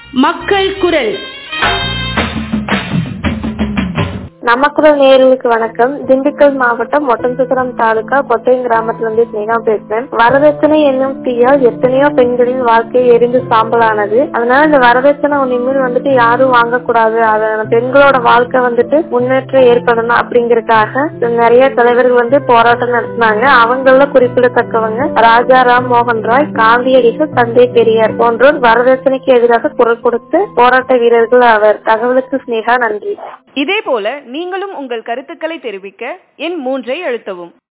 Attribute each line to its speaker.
Speaker 1: மக்கள் குரல்
Speaker 2: நமக்குரல் நேயர்களுக்கு வணக்கம் திண்டுக்கல் மாவட்டம் ஒட்டன்சுத்திரம் தாலுகா கொத்தையம் கிராமத்துல இருந்து ஸ்னேகா பேசுறேன் வரதட்சணை என்னும் தீயால் எத்தனையோ பெண்களின் வாழ்க்கை எரிந்து சாம்பலானது அதனால இந்த வரதட்சணை இனிமேல் வந்துட்டு யாரும் வாங்கக்கூடாது அத பெண்களோட வாழ்க்கை வந்துட்டு முன்னேற்றம் ஏற்படணும் அப்படிங்கறதுக்காக நிறைய தலைவர்கள் வந்து போராட்டம் நடத்தினாங்க அவங்கள குறிப்பிடத்தக்கவங்க ராஜாராம் மோகன் ராய் காந்தியடிகள் தந்தை பெரியார் போன்றோர் வரதட்சணைக்கு எதிராக குரல் கொடுத்து போராட்ட வீரர்கள் அவர் தகவலுக்கு ஸ்னேகா நன்றி
Speaker 3: இதேபோல நீங்களும் உங்கள் கருத்துக்களை தெரிவிக்க எண் மூன்றை அழுத்தவும்